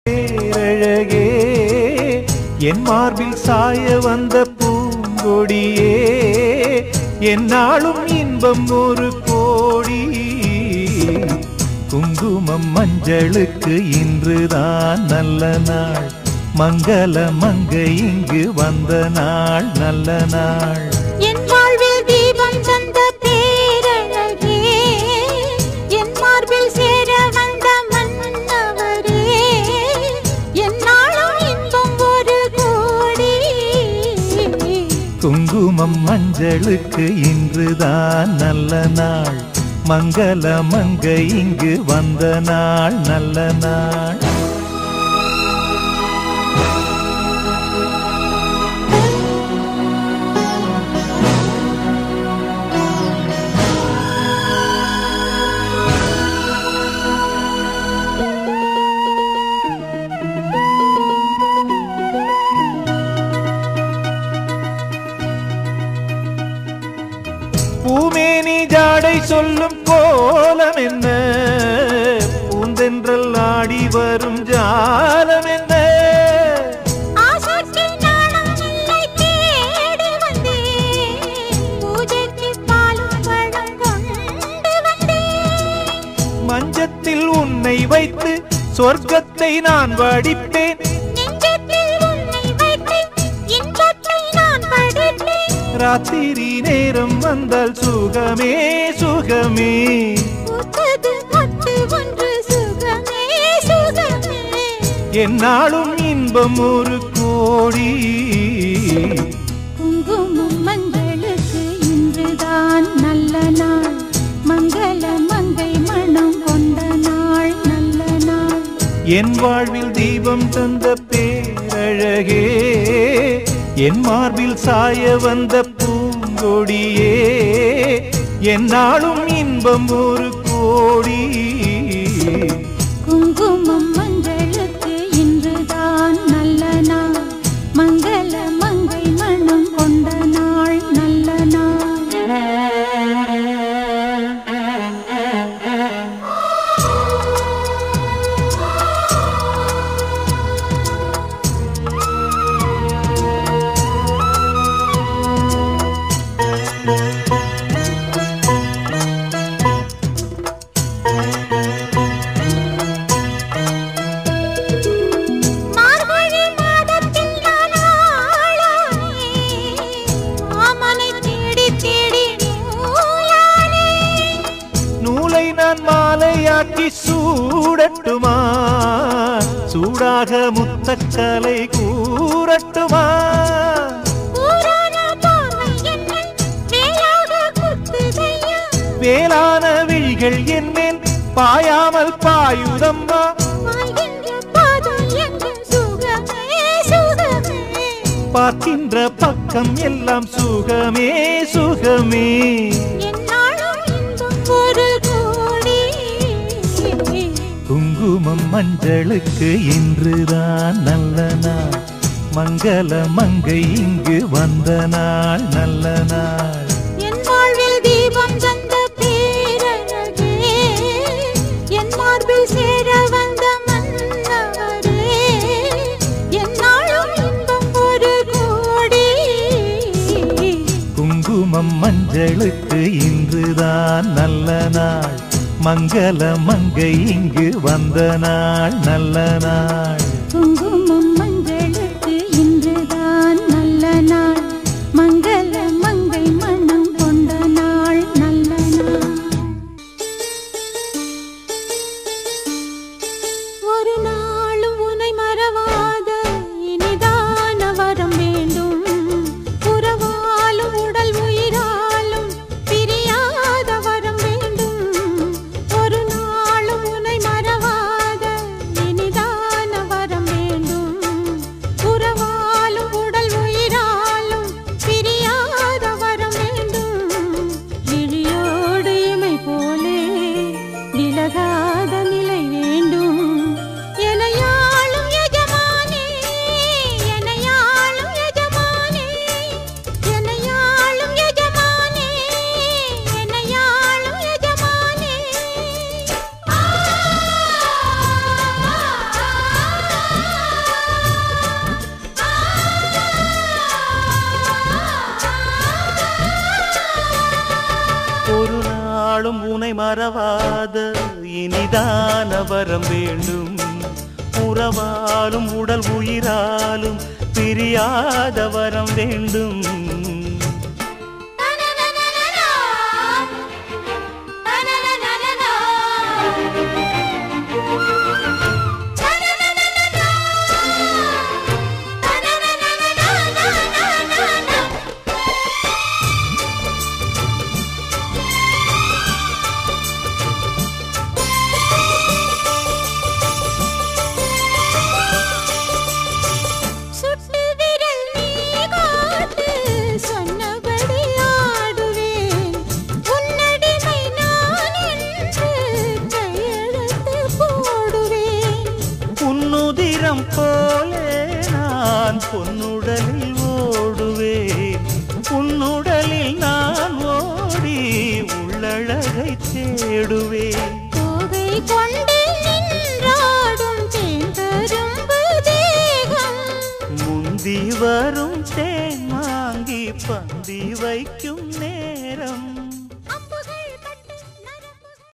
பேரழகே என் மார்பில் சாய வந்த பூங்கொடியே என்னாலும் இன்பம் ஒரு கோடி குங்குமம் மஞ்சளுக்கு இன்றுதான் நல்ல நாள் மங்கள மங்கை இங்கு வந்த நாள் நல்ல நாள் என் வாழ்வில் தீபம் தந்த பேரழகே என் மார்பில் சேர வந்த மன்னவரே என்னாலும் இன்பம் ஒரு கோடி குங்குமம் மஞ்சளுக்கு இன்றுதான் நல்ல நாள் மங்கள மங்கை இங்கு வந்த நாள் நல்ல நாள் பூமேனி ஜாடை சொல்லும் கோலம் என்ன பூந்தென்றல் ஆடி வரும் ஜாலம் என்ன ஆசைக்கு நாணம் இல்லை தேடி வந்தேன் பூஜைக்கு பாலும் பழம் கொண்டு வந்தேன் மஞ்சத்தில் உன்னை வைத்து சொர்க்கத்தை நான் வடிப்பேன் நெஞ்சத்தில் உன்னை வைத்து இன்பத்தை நான் படித்தேன் ராத்திரி நேரம் வந்தால் சுகமே சுகமே பூத்தது மொட்டு ஒன்று சுகமே சுகமே என்னாலும் இன்பம் ஒரு கோடி குங்குமம் மங்களுக்கு இன்றுதான் நல்ல நாள் மங்கள மங்கை மனம் கொண்ட நாள் நல்ல நாள் என் வாழ்வில் தீபம் தந்த பேரழகே என் மார்பில் சாய வந்த பூங்கொடியே என்னாலும் இன்பம் ஒரு கோடி குங்குமம் மங்களுக்கு இன்றுதான் நல்ல நாள் மங்கள மங்கை மனம் கொண்ட நாள் நல்ல நாள் மார்கழி மாதத்தில் நான் ஆளானே மாமனை தேடி தேடி நூலானே நூலை நான் மாலையாக்கி சூடட்டுமா சூடாக முத்தக்கலை கூறட்டுமா ஊரான பார்வை என்னை வேலாக குத்துதையா வேளான விழிகள் என்மேல் பாயாமல் பாயுதம்மா வாழ்கின்ற பாதம் எங்கும் சுகமே சுகமே பார்க்கின்ற பக்கம் எல்லாம் சுகமே சுகமே என்னாலும் இன்பம் ஒரு கோடி குங்குமம் மஞ்சளுக்கு இன்றுதான் நல்ல நாள் மங்கள மங்கை இங்கு வந்த நாள் நல்ல நாள் என் வாழ்வில் தீபம் தந்த பேரழகே என் மார்பில் சேர வந்த மன்னவரே என்னாலும் இன்பம் ஒரு கோடி குங்குமம் மஞ்சளுக்கு இன்றுதான் நல்ல நாள் மங்கள மங்கை இங்கு வந்த நாள் நல்ல நாள் குங்குமம் மங்களுக்கு இன்றுதான் நல்ல நாள் மங்கள மங்கை மனம் கொண்ட நாள் நல்ல நாள் ஒரு நாளும் உனை மறவாத இனிதான வரம் வேண்டும் உறவாலும் உடல் உயிராலும் பிரியாத வரம் வேண்டும் ஒரு நாளும் உனை மறவாத இனிதான மறவாத இனிதான வரம் வேண்டும் உறவாலும் உடல் உயிராலும் பிரியாத வரம் வேண்டும் சுட்டு விரல் நீ காட்டு சொன்னபடி ஆடுவேன் உன்னடிமை நான் என்று கையெழுத்து போடுவேன் உன்னுதிரம் போலே நான் பொன்னுடலில் ஓடுவேன் உன்னுடலில் நான் ஓடி உள்ளழகை தேடுவேன் கோகை கொண்டு நின்றாடும் தேங்கரும்பு தேகம் முந்தி வரும் தேன் வாங்கி பந்தி வைக்கும் நேரம்